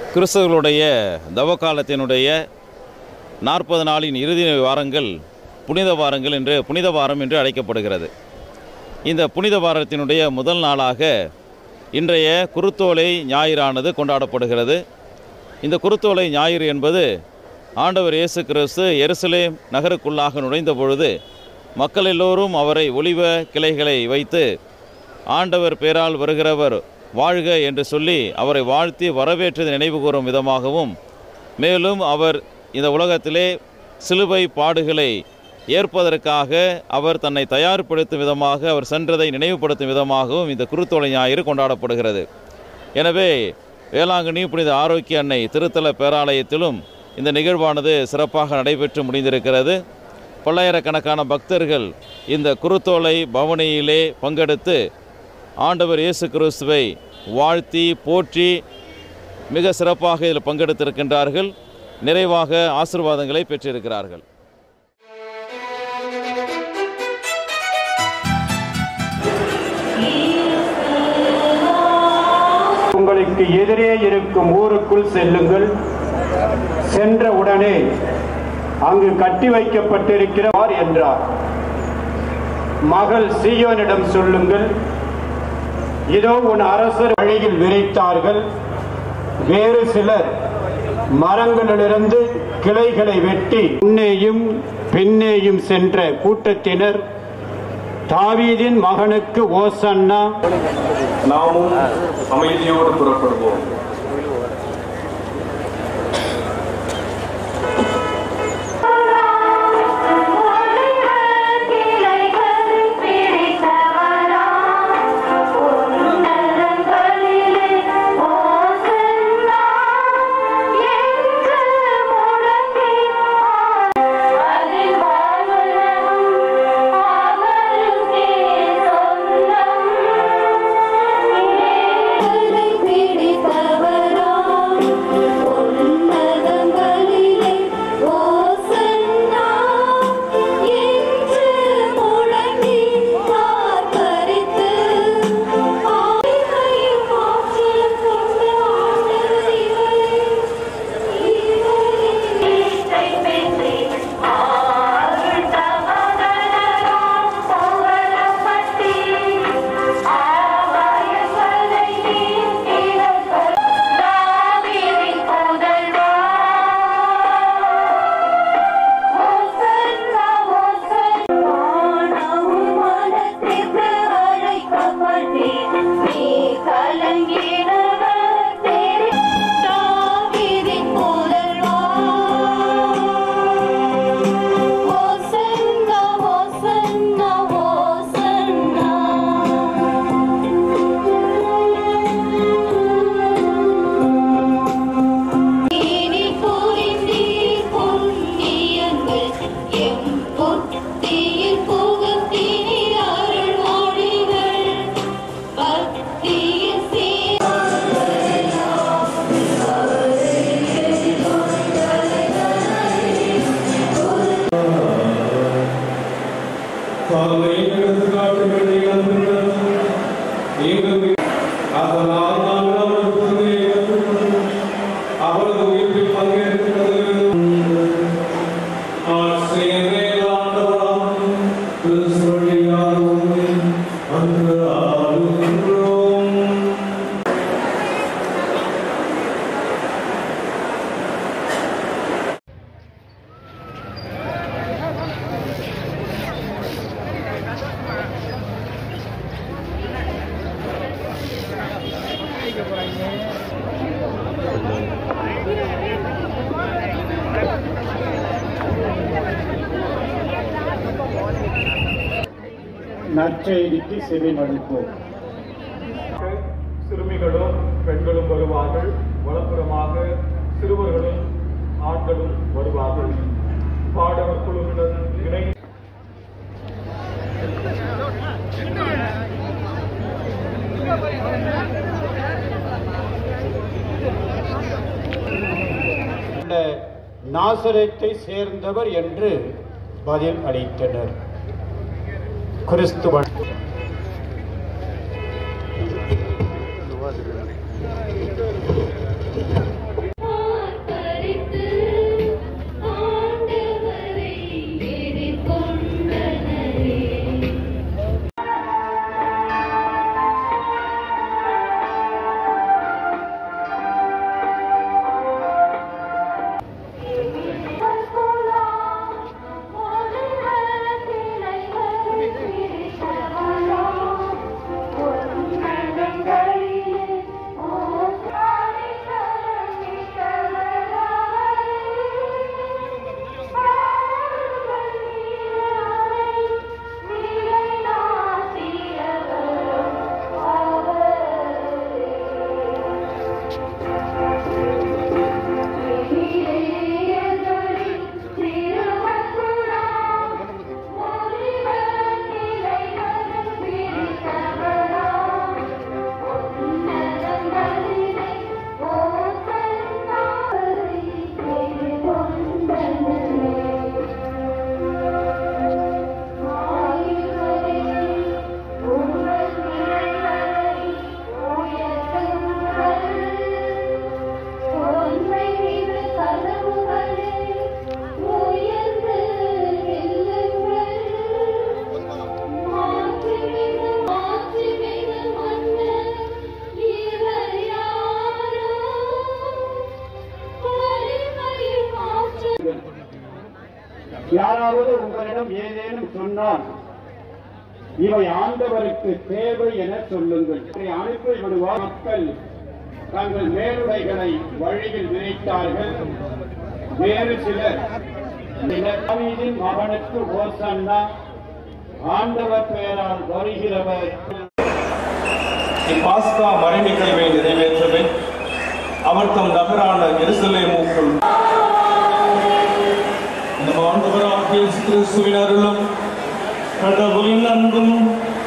கிறிஸ்தவர்களுடைய தவக்காலத்தினுடைய நாற்பது நாளின் இறுதி வாரங்கள் புனித வாரங்கள் என்று புனித வாரம் என்று அழைக்கப்படுகிறது இந்த புனித வாரத்தினுடைய முதல் நாளாக இன்றைய குருத்தோலை ஞாயிறானது கொண்டாடப்படுகிறது இந்த குருத்தோலை ஞாயிறு என்பது ஆண்டவர் இயேசு கிறிஸ்து எருசலேம் நகருக்குள்ளாக நுழைந்த பொழுது மக்கள் எல்லோரும் அவரை ஒளிவ கிளைகளை வைத்து ஆண்டவர் பேரால் வருகிறவர் வாழ்க என்று சொல்லி அவரை வாழ்த்தி வரவேற்றது நினைவு கூறும் விதமாகவும் மேலும் அவர் இந்த உலகத்திலே சிலுவை பாடுகளை ஏற்பதற்காக அவர் தன்னை தயார்படுத்தும் விதமாக அவர் சென்றதை நினைவுபடுத்தும் விதமாகவும் இந்த குருத்தோலை ஞாயிறு கொண்டாடப்படுகிறது எனவே வேளாங்கண்ணி புனித ஆரோக்கிய அன்னை திருத்தல பேராலயத்திலும் இந்த நிகழ்வானது சிறப்பாக நடைபெற்று முடிந்திருக்கிறது பல்லாயிரக்கணக்கான பக்தர்கள் இந்த குருத்தோலை பவனியிலே பங்கெடுத்து ஆண்டவர் இயேசு கிறிஸ்துவை வாழ்த்தி போற்றி மிக சிறப்பாக இதில் பங்கெடுத்திருக்கின்றார்கள் நிறைவாக ஆசிர்வாதங்களை பெற்றிருக்கிறார்கள் உங்களுக்கு எதிரே இருக்கும் ஊருக்குள் செல்லுங்கள் சென்ற உடனே அங்கு கட்டி வைக்கப்பட்டிருக்கிறார் என்றார் மகள் சீயோனிடம் சொல்லுங்கள் இதோ உன் அரசர் வழியில் விரித்தார்கள் வேறு சிலர் மரங்களிலிருந்து கிளைகளை வெட்டி முன்னேயும் பின்னேயும் சென்ற கூட்டத்தினர் தாவீதின் மகனுக்கு ஓசன்னா நாமும் அமைதியோடு புறப்படுவோம் அவரது உயிர்ப்பில் பங்கேற்கிறது ஆசிரியரே ஆண்டவராம் கிறிஸ்துவியாரும் அன்று ஆளுகின்றோம் நற்செய்திக்கு செவிமடுப்போம் சிறுமிகளும் பெண்களும் வருவார்கள் வலப்புறமாக சிறுவர்களும் ஆண்களும் வருவார்கள் பாடகர் குழுவினர் இணை உள்ள நாசரேத்தை சேர்ந்தவர் என்று பதில் அளித்தனர் கிறிஸ்துவன் யாராவது உங்களிடம் ஏதேனும் சொன்னால் இவை ஆண்டவருக்கு தேவை என சொல்லுங்கள் இதை அனுப்பி விடுவார் மக்கள் தங்கள் மேலுடைகளை வழியில் விரித்தார்கள் வேறு சிலர் தாவீதின் மகனுக்கு ஓசன்னா ஆண்டவர் பெயரால் வருகிறவர் இப்பாஸ்கா மறைநிகழ்வை நிறைவேற்றவே அவர் தம் நகரான எருசலேமுக்குள் நம் ஆண்டவராகிய இயேசு கிறிஸ்துவின் அருளும் கடவுளின் அன்பும்